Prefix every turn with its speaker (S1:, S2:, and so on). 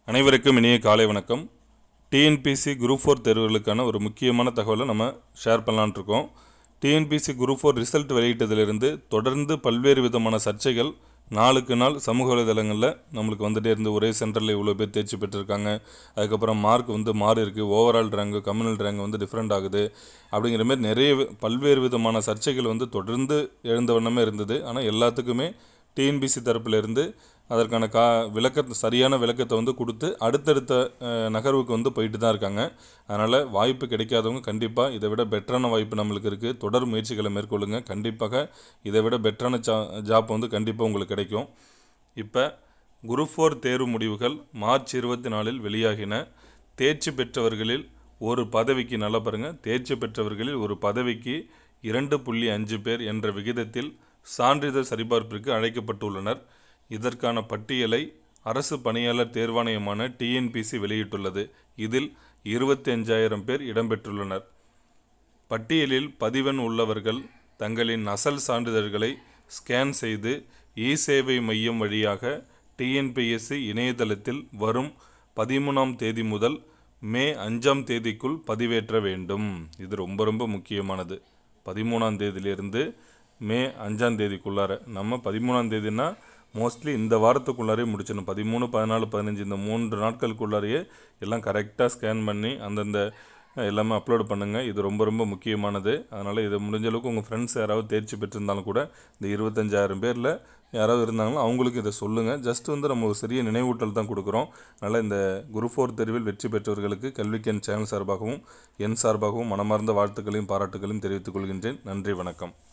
S1: அனைவருக்கும் இனிய காலை வணக்கம் டிஎன்பிசி குரூப் ஃபோர் தேர்வுகளுக்கான ஒரு முக்கியமான தகவலை நம்ம ஷேர் பண்ணலான்ட்டு இருக்கோம் டிஎன்பிசி குரூப் ஃபோர் ரிசல்ட் வெளியிட்டதிலிருந்து தொடர்ந்து பல்வேறு விதமான சர்ச்சைகள் நாளுக்கு நாள் சமூக வலைதளங்களில் நம்மளுக்கு வந்துட்டே இருந்து ஒரே சென்டரில் இவ்வளோ பேர் தேர்ச்சி பெற்றிருக்காங்க அதுக்கப்புறம் மார்க் வந்து மாறி இருக்குது ஓவரால் ரேங்கு கம்யூனல் ரேங்க் வந்து டிஃப்ரெண்ட் ஆகுது அப்படிங்கிற மாதிரி நிறைய வி- பல்வேறு விதமான சர்ச்சைகள் வந்து தொடர்ந்து எழுந்த வண்ணமே இருந்தது ஆனால் எல்லாத்துக்குமே டிஎன்பிசி தரப்பிலிருந்து அதற்கான கா விளக்க சரியான விளக்கத்தை வந்து கொடுத்து அடுத்தடுத்த அஹ், நகர்வுக்கு வந்து போயிட்டு தான் இருக்காங்க அதனால் வாய்ப்பு கிடைக்காதவங்க கண்டிப்பாக இதை விட பெட்டரான வாய்ப்பு நம்மளுக்கு இருக்குது தொடர் முயற்சிகளை மேற்கொள்ளுங்க கண்டிப்பாக இதை விட பெட்டரான ஜா ஜாப் வந்து கண்டிப்பாக உங்களுக்கு கிடைக்கும் இப்போ குரூப் ஃபோர் தேர்வு முடிவுகள் மார்ச் இருபத்தி நாலில் வெளியாகின தேர்ச்சி பெற்றவர்களில் ஒரு பதவிக்கு நல்லா பாருங்கள் தேர்ச்சி பெற்றவர்களில் ஒரு பதவிக்கு இரண்டு புள்ளி அஞ்சு பேர் என்ற விகிதத்தில் சான்றிதழ் சரிபார்ப்பிற்கு அழைக்கப்பட்டுள்ளனர் இதற்கான பட்டியலை அரசு பணியாளர் தேர்வாணையமான டிஎன்பிசி வெளியிட்டுள்ளது இதில் இருபத்தி அஞ்சாயிரம் பேர் இடம்பெற்றுள்ளனர் பட்டியலில் பதிவெண் உள்ளவர்கள் தங்களின் அசல் சான்றிதழ்களை ஸ்கேன் செய்து இ சேவை மையம் வழியாக டிஎன்பிஎஸ்சி இணையதளத்தில் வரும் பதிமூணாம் தேதி முதல் மே அஞ்சாம் தேதிக்குள் பதிவேற்ற வேண்டும் இது ரொம்ப ரொம்ப முக்கியமானது பதிமூணாம் தேதியிலிருந்து மே அஞ்சாம் தேதிக்குள்ளார நம்ம பதிமூணாம் தேதினா மோஸ்ட்லி இந்த வாரத்துக்குள்ளாரே முடிச்சிடணும் பதிமூணு பதினாலு பதினஞ்சு இந்த மூன்று நாட்களுக்குள்ளாரையே எல்லாம் கரெக்டாக ஸ்கேன் பண்ணி அந்தந்த எல்லாமே அப்லோட் பண்ணுங்கள் இது ரொம்ப ரொம்ப முக்கியமானது அதனால் இது முடிஞ்ச அளவுக்கு உங்கள் ஃப்ரெண்ட்ஸ் யாராவது தேர்ச்சி பெற்றிருந்தாலும் கூட இந்த இருபத்தஞ்சாயிரம் பேரில் யாராவது இருந்தாங்களோ அவங்களுக்கு இதை சொல்லுங்கள் ஜஸ்ட் வந்து நம்ம ஒரு சிறிய நினைவூட்டல் தான் கொடுக்குறோம் அதனால் இந்த குரூப் ஃபோர் தேர்வில் வெற்றி பெற்றவர்களுக்கு கல்விக்கன் சேனல் சார்பாகவும் என் சார்பாகவும் மனமார்ந்த வாழ்த்துக்களையும் பாராட்டுகளையும் தெரிவித்துக் கொள்கின்றேன் நன்றி வணக்கம்